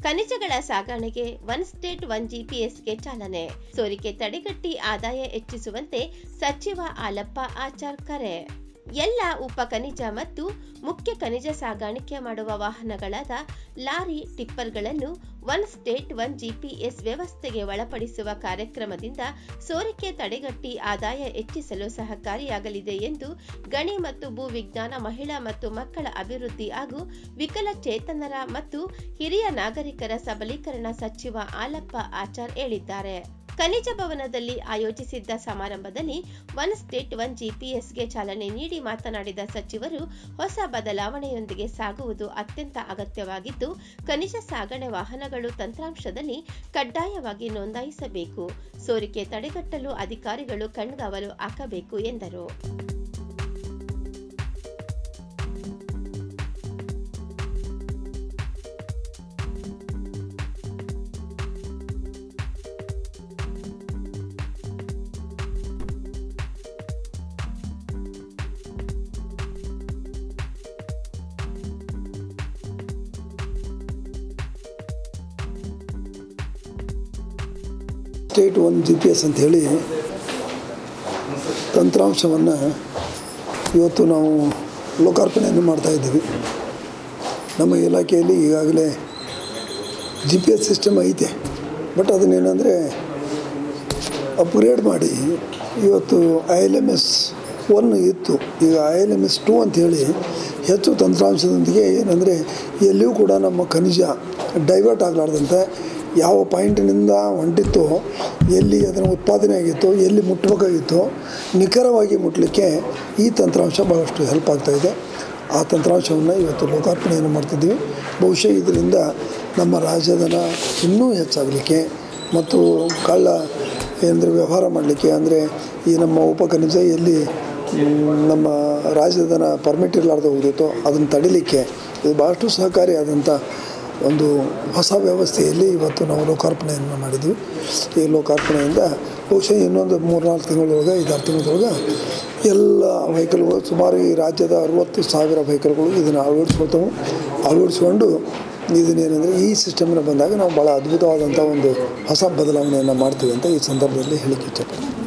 ಖನಿಜಗಳ ಸಾಗಣೆಗೆ one state one ಜಿಪಿಎಸ್ಗೆ ಚಾಲನೆ ಸೋರಿಕೆ ತಡೆಗಟ್ಟಿ ಆದಾಯ ಹೆಚ್ಚಿಸುವಂತೆ ಸಚಿವ ಆಲಪ್ಪ ಆಚಾರ್ ಕರೆ ಎಲ್ಲ ಉಪ ಖನಿಜ ಮತ್ತು ಮುಖ್ಯ ಖನಿಜ ಸಾಗಾಣಿಕೆ ಮಾಡುವ ವಾಹನಗಳಾದ ಲಾರಿ ಟಿಪ್ಪರ್ಗಳನ್ನು ಒನ್ ಸ್ಟೇಟ್ ಒನ್ ಜಿಪಿಎಸ್ ವ್ಯವಸ್ಥೆಗೆ ಒಳಪಡಿಸುವ ಕಾರ್ಯಕ್ರಮದಿಂದ ಸೋರಿಕೆ ತಡೆಗಟ್ಟಿ ಆದಾಯ ಹೆಚ್ಚಿಸಲು ಸಹಕಾರಿಯಾಗಲಿದೆ ಎಂದು ಗಣಿ ಮತ್ತು ಭೂ ವಿಜ್ಞಾನ ಮಹಿಳಾ ಮತ್ತು ಮಕ್ಕಳ ಅಭಿವೃದ್ಧಿ ಹಾಗೂ ವಿಕಲಚೇತನರ ಮತ್ತು ಹಿರಿಯ ನಾಗರಿಕರ ಸಬಲೀಕರಣ ಸಚಿವ ಆಲಪ್ಪ ಆಚಾರ್ ಹೇಳಿದ್ದಾರೆ ಖನಿಜ ಭವನದಲ್ಲಿ ಆಯೋಜಿಸಿದ್ದ ಸಮಾರಂಭದಲ್ಲಿ ಒನ್ ಸ್ಟೇಟ್ ಒನ್ ಜಿಪಿಎಸ್ಗೆ ಚಾಲನೆ ನೀಡಿ ಮಾತನಾಡಿದ ಸಚಿವರು ಹೊಸ ಬದಲಾವಣೆಯೊಂದಿಗೆ ಸಾಗುವುದು ಅತ್ಯಂತ ಅಗತ್ಯವಾಗಿದ್ದು ಖನಿಜ ಸಾಗಣೆ ವಾಹನಗಳು ತಂತ್ರಾಂಶದಲ್ಲಿ ಕಡ್ಡಾಯವಾಗಿ ನೋಂದಾಯಿಸಬೇಕು ಸೋರಿಕೆ ತಡೆಗಟ್ಟಲು ಅಧಿಕಾರಿಗಳು ಕಣ್ಗಾವಲು ಹಾಕಬೇಕು ಎಂದರು state one G P S ಅಂತ ಹೇಳಿ ತಂತ್ರಾಂಶವನ್ನು ಇವತ್ತು ನಾವು ಲೋಕಾರ್ಪಣೆಯನ್ನು ಮಾಡ್ತಾಯಿದ್ದೀವಿ ನಮ್ಮ ಇಲಾಖೆಯಲ್ಲಿ ಈಗಾಗಲೇ ಜಿ ಪಿ ಎಸ್ ಸಿಸ್ಟಮ್ ಐತೆ ಬಟ್ ಅದನ್ನೇನೆಂದರೆ ಅಪ್ಗ್ರೇಡ್ ಮಾಡಿ ಇವತ್ತು I L M S one ಇತ್ತು ಈಗ I L M S two ಅಂಥೇಳಿ ಹೆಚ್ಚು ತಂತ್ರಾಂಶದೊಂದಿಗೆ ಏನಂದರೆ ಎಲ್ಲಿಯೂ ಕೂಡ ನಮ್ಮ ಖನಿಜ ಡೈವರ್ಟ್ ಆಗಲಾರ್ದಂತೆ ಯಾವ ಪಾಯಿಂಟಿನಿಂದ ಹೊಂಟಿತ್ತೋ ಎಲ್ಲಿ ಅದನ್ನು ಉತ್ಪಾದನೆ ಆಗಿತ್ತೋ ಎಲ್ಲಿ ಮುಟ್ಟಬೇಕಾಗಿತ್ತೋ ನಿಖರವಾಗಿ ಮುಟ್ಟಲಿಕ್ಕೆ ಈ ತಂತ್ರಾಂಶ ಭಾಳಷ್ಟು ಹೆಲ್ಪ್ ಆಗ್ತಾಯಿದೆ ಆ ತಂತ್ರಾಂಶವನ್ನು ಇವತ್ತು ಲೋಕಾರ್ಪಣೆಯನ್ನು ಮಾಡ್ತಿದ್ದೀವಿ ಬಹುಶಃ ಇದರಿಂದ ನಮ್ಮ ರಾಜ್ಯದನ ಇನ್ನೂ ಹೆಚ್ಚಾಗಲಿಕ್ಕೆ ಮತ್ತು ಕಳ್ಳ ಏನಂದರೆ ವ್ಯವಹಾರ ಮಾಡಲಿಕ್ಕೆ ಅಂದರೆ ಈ ನಮ್ಮ ಉಪಖನಿಜ ಎಲ್ಲಿ ನಮ್ಮ ರಾಜ್ಯದನ ಪರ್ಮಿಟ್ ಇರಲಾರ್ದೆ ಹೋಗುತ್ತೋ ಅದನ್ನು ತಡಿಲಿಕ್ಕೆ ಇದು ಭಾಳಷ್ಟು ಸಹಕಾರಿಯಾದಂಥ ಒಂದು ಹೊಸ ವ್ಯವಸ್ಥೆಯಲ್ಲಿ ಇವತ್ತು ನಾವು ಲೋಕಾರ್ಪಣೆಯನ್ನು ಮಾಡಿದ್ವಿ ಈ ಲೋಕಾರ್ಪಣೆಯಿಂದ ಬಹುಶಃ ಇನ್ನೊಂದು ಮೂರು ನಾಲ್ಕು ತಿಂಗಳೊಳಗೆ ಐದಾರು ತಿಂಗಳೊಳಗೆ ಎಲ್ಲ ವೆಹಿಕಲ್ಗಳು ಸುಮಾರು ಈ ರಾಜ್ಯದ ಅರುವತ್ತು ಸಾವಿರ ವೆಹಿಕಲ್ಗಳು ಇದನ್ನು ಅಳವಡಿಸ್ಕೊಳ್ತವೆ ಅಳವಡಿಸ್ಕೊಂಡು ಇದನ್ನೇನೆಂದರೆ ಈ ಸಿಸ್ಟಮ್ನ ಬಂದಾಗ ನಾವು ಭಾಳ ಅದ್ಭುತವಾದಂಥ ಒಂದು ಹೊಸ ಬದಲಾವಣೆಯನ್ನು ಮಾಡ್ತೀವಿ ಅಂತ ಈ ಸಂದರ್ಭದಲ್ಲಿ ಹೇಳಿಕ್ಕೆ ಇಚ್ಛೆಪಡ್ತೀನಿ